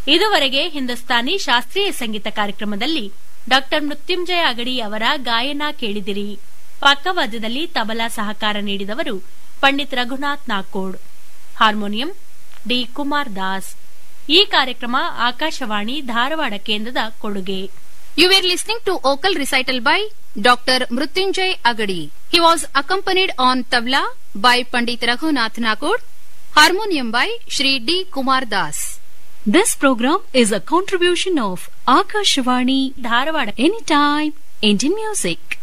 ಇದುವರೆಗೆ ಹಿಂದೂಸ್ತಾನಿ ಶಾಸ್ತ್ರೀಯ ಸಂಗೀತ ಕಾರ್ಯಕ್ರಮದಲ್ಲಿ ಡಾಕ್ಟರ್ ಮೃತ್ಯುಂಜಯ ಅಗಡಿ ಅವರ ಗಾಯನ ಕೇಳಿದಿರಿ ಪಕ್ಕವಾದ್ಯದಲ್ಲಿ ತಬಲಾ ಸಹಕಾರ ನೀಡಿದವರು ಪಂಡಿತ್ ರಘುನಾಥ್ ನಾಕೋಡ್ ಹಾರ್ಮೋನಿಯಂ ಡಿ ಕುಮಾರ್ ದಾಸ್ ಈ ಕಾರ್ಯಕ್ರಮ ಆಕಾಶವಾಣಿ ಧಾರವಾಡ ಕೇಂದ್ರದ ಕೊಡುಗೆ You were listening to vocal recital by Dr. Mrutyunjay Agadi. He was accompanied on tabla by Pandit Raghunath Nakod, harmonium by Shri D. Kumar Das. This program is a contribution of Akashvani Dharwad Anytime Indian Music.